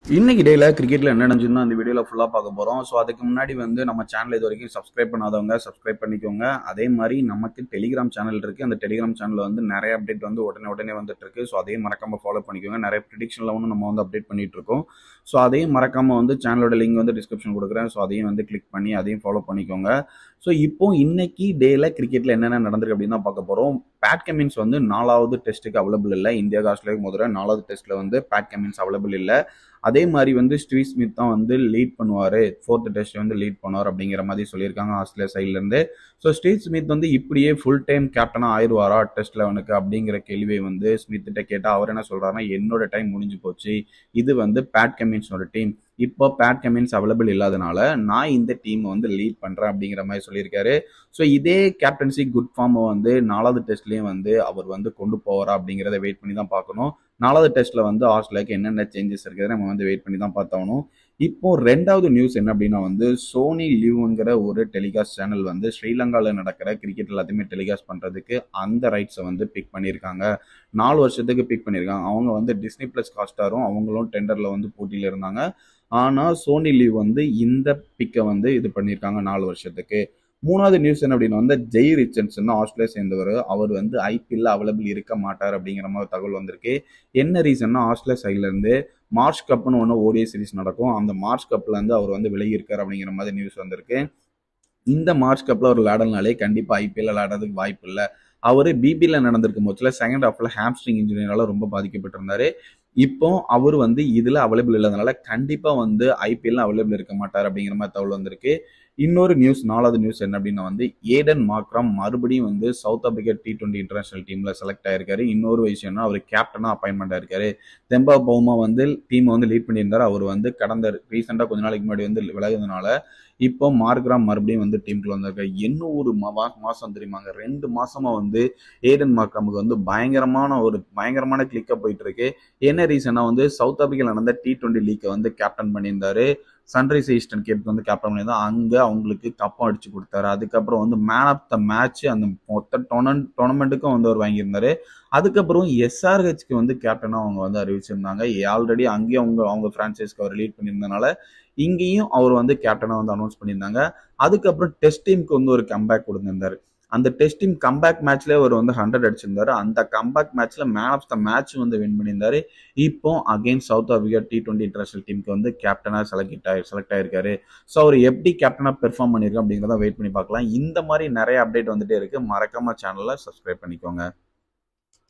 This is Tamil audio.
இன்னைக்கு டேல கிரிக்கெட்ல என்ன நடந்துச்சுன்னு அந்த வீடியோல ஃபுல்லா பார்க்க போறோம் ஸோ அதுக்கு முன்னாடி வந்து நம்ம சேனல் இது வரைக்கும் சப்ஸ்கிரைப் பண்ணாதவங்க சப்ஸ்கிரைப் பண்ணிக்கோங்க அதே மாதிரி நமக்கு டெலிகிராம் சேனல் இருக்கு அந்த டெலிகிராம் சேனல்ல வந்து நிறைய அப்டேட் வந்து உடனே உடனே வந்துட்டு இருக்கு ஸோ அதையும் மறக்காம ஃபாலோ பண்ணிக்கோங்க நிறைய ப்ரிடிக்ஷன்ல ஒன்று நம்ம வந்து அப்டேட் பண்ணிட்டு இருக்கோம் ஸோ அதையும் மறக்காம வந்து சேனலோட லிங்க் வந்து டிஸ்கிரிப்ஷன் கொடுக்குறேன் ஸோ அதையும் வந்து கிளிக் பண்ணி அதையும் ஃபாலோ பண்ணிக்கோங்க ஸோ இப்போ இன்னைக்கு டேல கிரிக்கெட்ல என்னென்ன நடந்திருக்கு அப்படின்னு தான் பார்க்க போறோம் பேட் கமின்ஸ் வந்து நாலாவது டெஸ்ட்டுக்கு அவைலபிள் இல்லை இந்தியா ஆஸ்திரேலியா முதல்ல நாலாவது டெஸ்ட்ல வந்து பேட் கமின்ஸ் அவைலபிள் இல்லை அதே மாதிரி வந்து ஸ்டீவ் ஸ்மித் தான் வந்து லீட் பண்ணுவார் ஃபோர்த் டெஸ்ட் வந்து லீட் பண்ணுவார் அப்படிங்கிற மாதிரி சொல்லியிருக்காங்க ஆஸ்திரேலியா சைட்லேருந்து ஸோ ஸ்டீவ் ஸ்மித் வந்து இப்படியே ஃபுல் டைம் கேப்டனாக ஆயிடுவாரா டெஸ்ட் லெவனுக்கு அப்படிங்கிற கேள்வியை வந்து ஸ்மித்திட்ட கேட்டால் அவர் என்ன சொல்கிறாருன்னா என்னோட டைம் முடிஞ்சு போச்சு இது வந்து பேட் கமின்ஸோட டீம் இப்போ பேட் கமின்ஸ் அவைலபிள் இல்லாதனால நான் இந்த டீமை வந்து லீட் பண்ணுறேன் அப்படிங்கிற மாதிரி சொல்லியிருக்காரு ஸோ இதே கேப்டன்சி குட் ஃபார்மை வந்து நாலாவது டெஸ்ட்லேயும் வந்து அவர் வந்து கொண்டு போவாரா அப்படிங்கிறத வெயிட் பண்ணி தான் பார்க்கணும் நாலாவது டெஸ்ட்ல வந்து ஆஸ்திரேலியாக்கு என்னென்ன சேஞ்சஸ் இருக்குது நம்ம வந்து வெயிட் பண்ணி தான் பார்த்தாகணும் இப்போ ரெண்டாவது நியூஸ் என்ன அப்படின்னா வந்து சோனி லிவ்ங்கிற ஒரு டெலிகாஸ்ட் சேனல் வந்து ஸ்ரீலங்காவில் நடக்கிற கிரிக்கெட் எல்லாத்தையுமே டெலிகாஸ்ட் பண்ணுறதுக்கு அந்த ரைட்ஸை வந்து பிக் பண்ணியிருக்காங்க நாலு வருஷத்துக்கு பிக் பண்ணியிருக்காங்க அவங்க வந்து டிஸ்னி ப்ளஸ் காஸ்டாரும் அவங்களும் டெண்டரில் வந்து போட்டியில் இருந்தாங்க ஆனால் சோனி லீவ் வந்து இந்த பிக்கை வந்து இது பண்ணியிருக்காங்க நாலு வருஷத்துக்கு மூணாவது நியூஸ் என்ன அப்படின்னா வந்து ஜெய் ரிச்சர்ட்சன் ஆஸ்திரேலியா சேர்ந்தவர் அவர் வந்து ஐபிஎல்ல அவைலபிள் இருக்க மாட்டார் அப்படிங்கிற மாதிரி தகவல் வந்திருக்கு என்ன ரீசன்னா ஆஸ்திரேலியா சைட்லேருந்து மார்ச் கப்னு ஒன்று ஓடிஐ சீரிஸ் நடக்கும் அந்த மார்ச் கப்பில் இருந்து அவர் வந்து விலகி இருக்கார் அப்படிங்கிற மாதிரி நியூஸ் வந்திருக்கு இந்த மார்ச் கப்பில் அவர் விளையாடனாலே கண்டிப்பாக ஐபிஎல் விளையாடுறதுக்கு வாய்ப்பு இல்லை அவர் பிபியில் நடந்திருக்கும் போச்சில் செகண்ட் ஹாஃபில் ஹாம்ஸ்ட்ரிங் இன்ஜுரியால ரொம்ப பாதிக்கப்பட்டிருந்தாரு இப்போ அவர் வந்து இதில் அவைலபிள் இல்லாதனால கண்டிப்பாக வந்து ஐபிஎல் அவைலபிள் இருக்க மாட்டார் அப்படிங்கிற மாதிரி தகவல் வந்திருக்கு இன்னொரு நியூஸ் நாலாவது நியூஸ் என்ன அப்படின்னா வந்து ஏடன் மாக்ராம் மறுபடியும் வந்து South Africa T twenty international டீம்ல செலக்ட் ஆயிருக்காரு இன்னொரு விஷயம்னா அவர் கேப்டனா அப்பாயின்மெண்ட் ஆயிருக்காரு தெம்பா பௌமா வந்து டீமை வந்து லீட் பண்ணியிருந்தாரு அவர் வந்து கடந்த ரீசெண்டாக கொஞ்ச நாளைக்கு முன்னாடி வந்து விலகுறதுனால இப்போ மார்க்ராம் மறுபடியும் வந்து டீமுக்குள்ள வந்திருக்காரு என்ன ஒரு மாசம் தெரியுமாங்க ரெண்டு மாசமா வந்து ஏடன் மார்க்ராமுக்கு வந்து பயங்கரமான ஒரு பயங்கரமான கிளிக்கா போயிட்டு இருக்கு என்ன ரீசனா வந்து சவுத் ஆப்பிரிக்கா நடந்த டி டுவெண்ட்டி லீக்கை வந்து கேப்டன் பண்ணியிருந்தாரு சன்ரைஸ் ஈஸ்டர்ன் கேப்க்கு வந்து கேப்டன் பண்ணியிருந்தா அங்கே அவங்களுக்கு கப்பம் அடிச்சு கொடுத்தாரு அதுக்கப்புறம் வந்து மேன் ஆஃப் த மேட்ச் அந்த மொத்த டோர்னமெண்ட் டோர்னமெண்ட்டுக்கும் வந்து அவர் வாங்கியிருந்தாரு அதுக்கப்புறம் எஸ்ஆர்ஹெச்க்கு வந்து கேப்டனாக அவங்க வந்து அறிவிச்சிருந்தாங்க ஆல்ரெடி அங்கேயும் அவங்க அவங்க ஃப்ரான்ச்சைஸ்க்கு அவர் லீட் பண்ணியிருந்தனால இங்கேயும் அவர் வந்து கேப்டனாக வந்து அனௌன்ஸ் பண்ணியிருந்தாங்க அதுக்கப்புறம் டெஸ்ட் டீமுக்கு வந்து ஒரு கம்பேக் கொடுத்திருந்தாரு அந்த டெஸ்ட் டீம் கம்பேக் மேட்ச்லேயே அவர் வந்து ஹண்ட்ரட் அடிச்சிருந்தாரு அந்த கம்பேக் மேட்ச்ல மேன் ஆஃப் த மேட்ச் வந்து வின் பண்ணியிருந்தாரு இப்போ again South Africa T twenty international டீமுக்கு வந்து கேப்டனாக செலக்ட் ஆகி செலக்ட் ஆயிருக்காரு ஸோ அவர் எப்படி கேப்டனாக பெர்ஃபார்ம் பண்ணியிருக்கோம் அப்படிங்கிறத வெயிட் பண்ணி பார்க்கலாம் இந்த மாதிரி நிறைய அப்டேட் வந்துட்டே இருக்கு மறக்காம சேனலை சப்ஸ்கிரைப் பண்ணிக்கோங்க